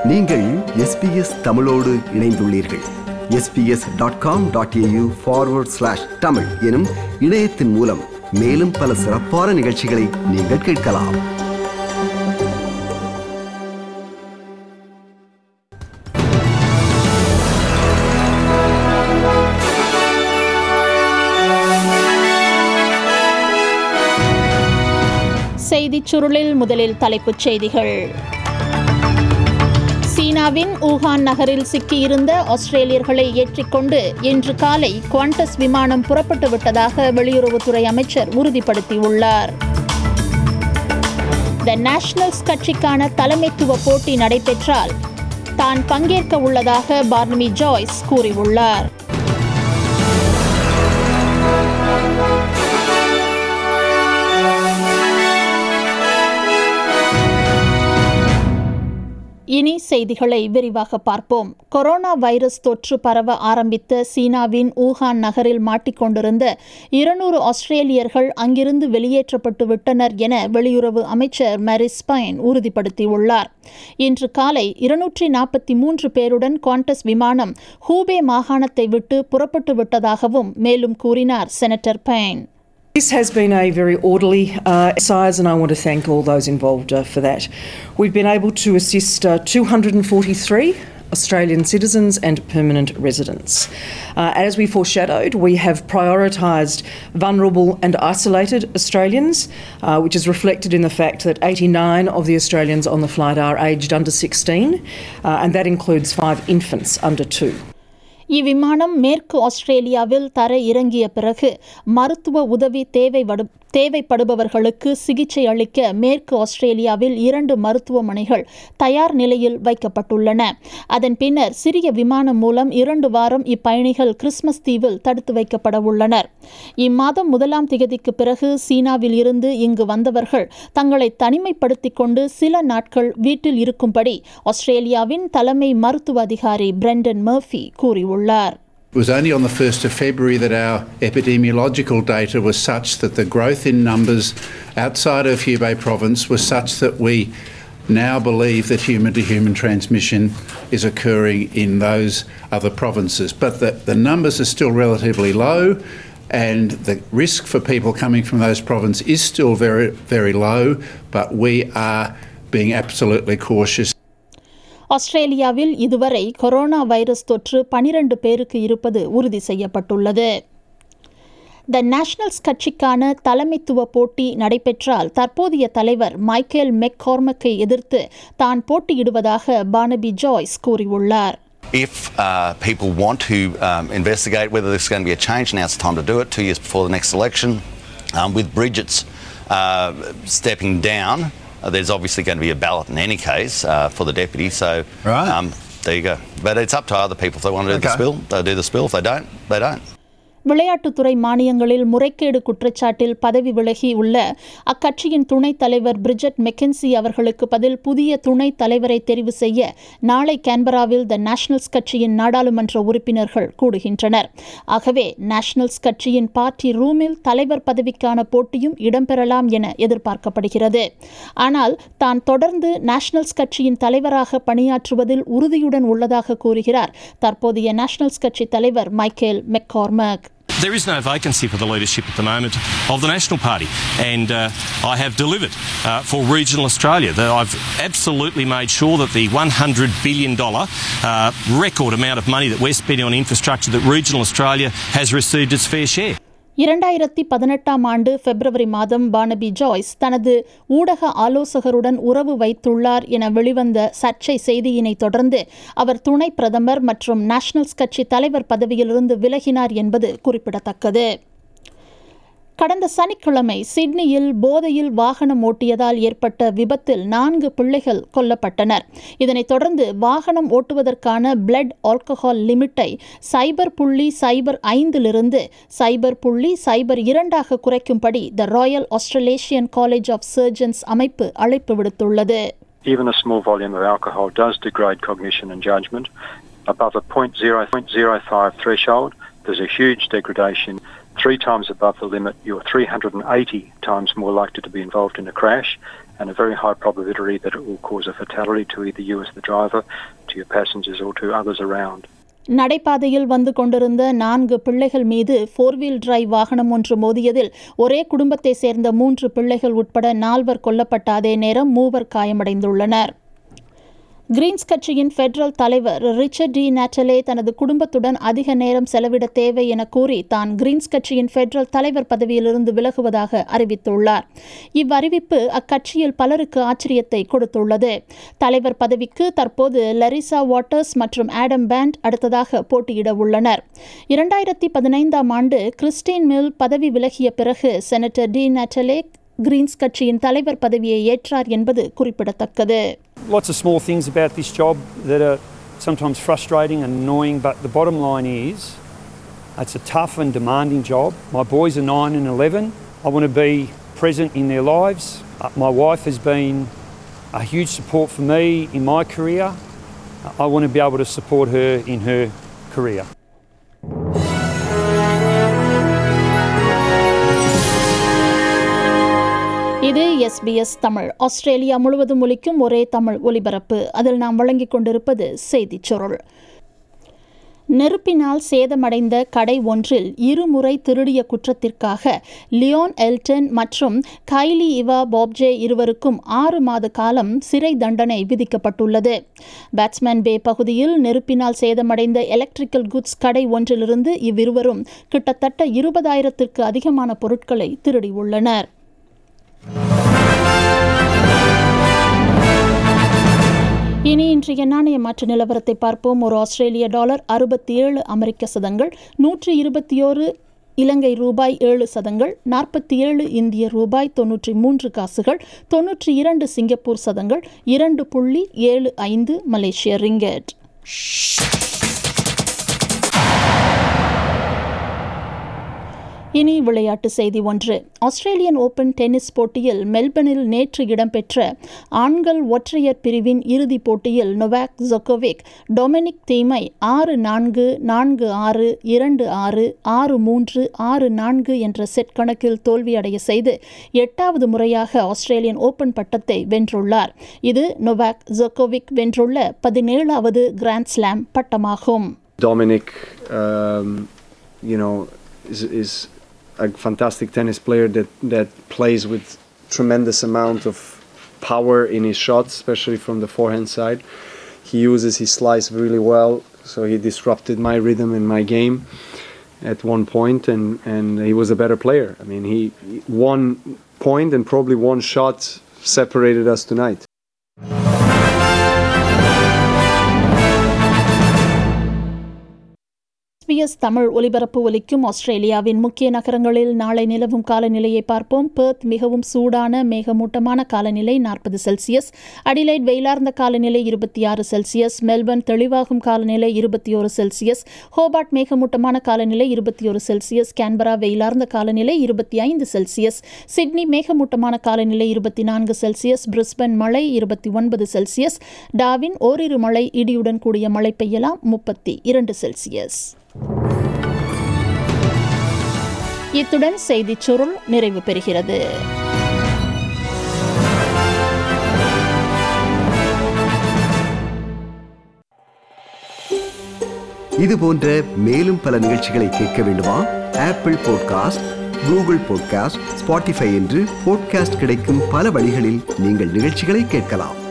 நீங்கள் எஸ்பிஎஸ் தமிழோடு இணைந்துள்ளீர்கள் SBS dot com dot AU forward slash Tamil எனும் இணையத்தின் மூலம் மேலும் பல சிறப்பான நிகழ்ச்சிகளை நீங்கள் கேட்கலாம் செய்திச் சுருளில் முதலில் தலைப்புச் செய்திகள் சீனாவின் ஊகான் நகரில் சிக்கியிருந்த ஆஸ்திரேலியர்களை ஏற்றிக்கொண்டு இன்று காலை குவாண்டஸ் விமானம் புறப்பட்டு விட்டதாக வெளியுறவுத்துறை அமைச்சர் உறுதிப்படுத்தியுள்ளார் த நேஷனல்ஸ் கட்சிக்கான தலைமைத்துவ போட்டி நடைபெற்றால் தான் பங்கேற்க உள்ளதாக பார்னமி ஜாய்ஸ் கூறியுள்ளார் இனி செய்திகளை விரிவாக பார்ப்போம் கொரோனா வைரஸ் தொற்று பரவ ஆரம்பித்த சீனாவின் ஊகான் நகரில் மாட்டிக்கொண்டிருந்த இருநூறு ஆஸ்திரேலியர்கள் அங்கிருந்து வெளியேற்றப்பட்டு விட்டனர் என வெளியுறவு அமைச்சர் மேரிஸ் பைன் உறுதிப்படுத்தியுள்ளார் இன்று காலை இருநூற்றி நாற்பத்தி மூன்று பேருடன் குவாண்டஸ் விமானம் ஹூபே மாகாணத்தை விட்டு புறப்பட்டு விட்டதாகவும் மேலும் கூறினார் senator Payne This has been a very orderly uh, exercise, and I want to thank all those involved uh, for that. We've been able to assist uh, 243 Australian citizens and permanent residents. Uh, as we foreshadowed, we have prioritised vulnerable and isolated Australians, uh, which is reflected in the fact that 89 of the Australians on the flight are aged under 16, uh, and that includes five infants under two. இவ்விமானம் மேற்கு ஆஸ்திரேலியாவில் தர இறங்கிய பிறகு மருத்துவ உதவி தேவைப்படு தேவைப்படுபவர்களுக்கு சிகிச்சை அளிக்க மேற்கு ஆஸ்திரேலியாவில் இரண்டு மருத்துவமனைகள் தயார் நிலையில் வைக்கப்பட்டுள்ளன அதன் பின்னர் சிறிய விமானம் மூலம் இரண்டு வாரம் இப்பயணிகள் கிறிஸ்மஸ் தீவில் தடுத்து வைக்கப்பட உள்ளனர் இம்மாதம் முதலாம் திகதிக்கு பிறகு சீனாவில் இருந்து இங்கு வந்தவர்கள் தங்களை தனிமைப்படுத்திக் கொண்டு சில நாட்கள் வீட்டில் இருக்கும்படி ஆஸ்திரேலியாவின் தலைமை மருத்துவ அதிகாரி பிரெண்டன் மர்ஃபி கூறியுள்ளார் It was only on the 1st of February that our epidemiological data was such that the growth in numbers outside of Hubei province was such that we now believe that human to human transmission is occurring in those other provinces. But the, the numbers are still relatively low and the risk for people coming from those provinces is still very, very low, but we are being absolutely cautious. ஆஸ்திரேலியாவில் இதுவரை corona virus தொற்று பனிரண்டு பேருக்கு இருப்பது உறுதி செய்யப்பட்டுள்ளது த nationals கட்சிக்கான தலைமைத்துவ போட்டி நடைபெற்றால் தற்போதைய தலைவர் மைக்கேல் மெக்கார்மக்கை எதிர்த்து தான் போட்டியிடுவதாக பானபி ஜாய்ஸ் கூறியுள்ளார் If uh, people want to um, investigate whether there's going to be a change, now's the time to do it, two years before the next election. Um, with Bridget's uh, stepping down, uh, there's obviously going to be a ballot in any case uh, for the deputy. So Right. um, there you go. But it's up to other people. If they want to do the Okay. spill, they'll do the spill. If they don't, they don't. விளையாட்டுத்துறை மானியங்களில் முறைகேடு குற்றச்சாட்டில் பதவி விலகி உள்ள அக்கட்சியின் துணைத் தலைவர் Bridget McKinsey அவர்களுக்கு பதில் புதிய துணைத் தலைவரை தெரிவு செய்ய நாளை கேன்பராவில் த நேஷனல்ஸ் கட்சியின் நாடாளுமன்ற உறுப்பினர்கள் கூடுகின்றனர் ஆகவே நேஷனல்ஸ் கட்சியின் பார்ட்டி ரூமில் தலைவர் பதவிக்கான போட்டியும் இடம்பெறலாம் என எதிர்பார்க்கப்படுகிறது ஆனால் தான் தொடர்ந்து நேஷனல்ஸ் கட்சியின் தலைவராக பணியாற்றுவதில் உறுதியுடன் உள்ளதாக கூறுகிறார் தற்போதைய நேஷனல்ஸ் கட்சி தலைவர் Michael McCormack There is no vacancy for the leadership at the moment of the National Party, and uh, I have delivered uh, for regional Australia. That I've absolutely made sure that the $100 billion uh, record amount of money that we're spending on infrastructure, that regional Australia has received its fair share. இரண்டாயிரத்தி பதினெட்டாம் ஆண்டு பிப்ரவரி மாதம் Barnaby Joyce தனது ஊடக ஆலோசகருடன் உறவு வைத்துள்ளார் என வெளிவந்த சர்ச்சை செய்தியினை தொடர்ந்து அவர் துணை பிரதமர் மற்றும் நேஷனல்ஸ் கட்சி தலைவர் பதவியிலிருந்து விலகினார் என்பது குறிப்பிடத்தக்கது கடந்த சனிக்கிழமை சிட்னியில் போதையில் வாகனம் ஓட்டியதால் ஏற்பட்ட விபத்தில் நான்கு பிள்ளைகள் கொல்லப்பட்டனர் இதனைத் தொடர்ந்து வாகனம் ஓட்டுவதற்கான பிளட் ஆல்கஹால் லிமிட்டை சைபர் புள்ளி சைபர் ஐந்திலிருந்து சைபர் புள்ளி சைபர் இரண்டாக குறைக்கும்படி the royal Australasian college of surgeons அமைப்பு அழைப்பு விடுத்துள்ளது even a small volume of alcohol does degrade cognition and judgment. Above a 0.0, 0.05 threshold, there's a huge degradation three times above the limit, you're 380 times more likely to be involved in a crash and a very high probability that it will cause a fatality to either you as the driver, to your passengers, or to others around. நடைபாதையில் வந்து கொண்டிருந்த நான்கு பிள்ளைகள் மீது four wheel drive வாகனம் ஒன்று மோதியதில் ஒரே குடும்பத்தை சேர்ந்த மூன்று பிள்ளைகள் உட்பட நால்வர் கொல்லப்பட்ட அதே நேரம் மூவர் காயமடைந்துள்ளனர் கிரீன்ஸ் கட்சியின் ஃபெடரல் தலைவர் ரிச்சர்ட் டி நேட்டலே தனது குடும்பத்துடன் அதிக நேரம் செலவிட தேவை என கூறி தான் கிரீன்ஸ் கட்சியின் ஃபெடரல் தலைவர் பதவியிலிருந்து விலகுவதாக அறிவித்துள்ளார் இவ்வறிவிப்பு அக்கட்சியில் பலருக்கு ஆச்சரியத்தை கொடுத்துள்ளது தலைவர் பதவிக்கு தற்போது லரிசா வாட்டர்ஸ் மற்றும் ஆடம் பேண்ட் அடுத்ததாக போட்டியிட உள்ளனர் இரண்டாயிரத்தி பதினைந்தாம் ஆண்டு கிறிஸ்டின் மில் பதவி விலகிய பிறகு செனட்டர் டி நேட்டலே கிரீன்ஸ் கட்சியின் தலைவர் பதவியை ஏற்றார் என்பது குறிப்பிடத்தக்கது lots of small things about this job that are sometimes frustrating and annoying, but the bottom line is it's a tough and demanding job. My boys are 9 and 11. I want to be present in their lives. Uh, my wife has been a huge support for me in my career. I want to be able to support her in her career. இது SBS Tamil Australia முழுவதும் ஒலிக்கும் ஒரே தமிழ் ஒலிபரப்பு அதில் நாம் வழங்கிக் கொண்டிருப்பது செய்திச் சுருள் நெருப்பினால் சேதமடைந்த கடை ஒன்றில் இருமுறை திருடிய குற்றத்திற்காக லியோன் எல்டன் மற்றும் கைலி இவா பாப்ஜே இருவருக்கும் ஆறு மாத காலம் சிறை தண்டனை விதிக்கப்பட்டுள்ளது பேட்ஸ்மேன் பே பகுதியில் நெருப்பினால் சேதமடைந்த எலக்ட்ரிக்கல் குட்ஸ் கடை ஒன்றிலிருந்து இவ்விருவரும் கிட்டத்தட்ட இருபதாயிரத்திற்கு அதிகமான பொருட்களை திருடியுள்ளனர் இனி இன்றைய நாணய மாற்று நிலவரத்தை பார்ப்போம் ஒரு ஆஸ்திரேலிய டாலர் அறுபத்தி ஏழு அமெரிக்க சதங்கள் நூற்றி இருபத்தி ஓரு இலங்கை ரூபாய் ஏழு சதங்கள் நாற்பத்தி ஏழு இந்திய ரூபாய் தொன்னூற்றி மூன்று காசுகள் தொன்னூற்றி இரண்டு சிங்கப்பூர் சதங்கள் இரண்டு புள்ளி ஏழு ஐந்து மலேசிய ரிங்கெட் இனி விளையாட்டு செய்தி ஒன்று ஆஸ்திரேலியன் ஓபன் டென்னிஸ் போட்டியில் மெல்பர்னில் நேற்று இடம்பெற்ற ஆண்கள் ஒற்றையர் பிரிவின் இறுதிப் போட்டியில் நொவாக் ஜொக்கோவிக் டொமினிக் தீமை ஆறு நான்கு நான்கு ஆறு இரண்டு ஆறு ஆறு மூன்று ஆறு நான்கு என்ற செட் கணக்கில் தோல்வியடைய செய்து எட்டாவது முறையாக ஆஸ்திரேலியன் ஓபன் பட்டத்தை வென்றுள்ளார் இது நொவாக் ஜொக்கோவிக் வென்றுள்ள பதினேழாவது கிராண்ட் ஸ்லாம் பட்டமாகும் Dominic, um, you know, is, is a fantastic tennis player that, that plays with tremendous amount of power in his shots, especially from the forehand side. He uses his slice really well, so he disrupted my rhythm in my game at one point, and, and he was a better player. I mean, he one point and probably one shot separated us tonight. SBS Tamil ஒலிபரப்பு ஒலிக்கும் ஆஸ்திரேலியாவின் முக்கிய நகரங்களில் நாளை நிலவும் காலநிலையை பார்ப்போம் Perth மிகவும் சூடான மேகமூட்டமான காலநிலை நாற்பது செல்சியஸ் அடிலைட் வெயிலார்ந்த காலநிலை இருபத்தி ஆறு செல்சியஸ் மெல்பர்ன் தெளிவாகும் காலநிலை இருபத்தி ஒரு செல்சியஸ் ஹோபார்ட் மேகமூட்டமான காலநிலை இருபத்தி ஒரு செல்சியஸ் கேன்பரா வெயிலார்ந்த காலநிலை இருபத்தி ஐந்து செல்சியஸ் சிட்னி மேகமூட்டமான காலநிலை இருபத்தி நான்கு செல்சியஸ் பிரிஸ்பன் மழை இருபத்தி ஒன்பது செல்சியஸ் டாவின் ஓரிரு மழை இடியுடன் கூடிய மழை பெய்யலாம் முப்பத்தி இரண்டு செல்சியஸ் இத்துடன் செய்திச் சுருள் நிறைவு பெறுகிறது இது போன்ற மேலும் பல நிகழ்ச்சிகளை கேட்க வேண்டுமா Apple podcast Google podcast Spotify என்று பாட்காஸ்ட் கிடைக்கும் பல வழிகளில் நீங்கள் நிகழ்ச்சிகளை கேட்கலாம்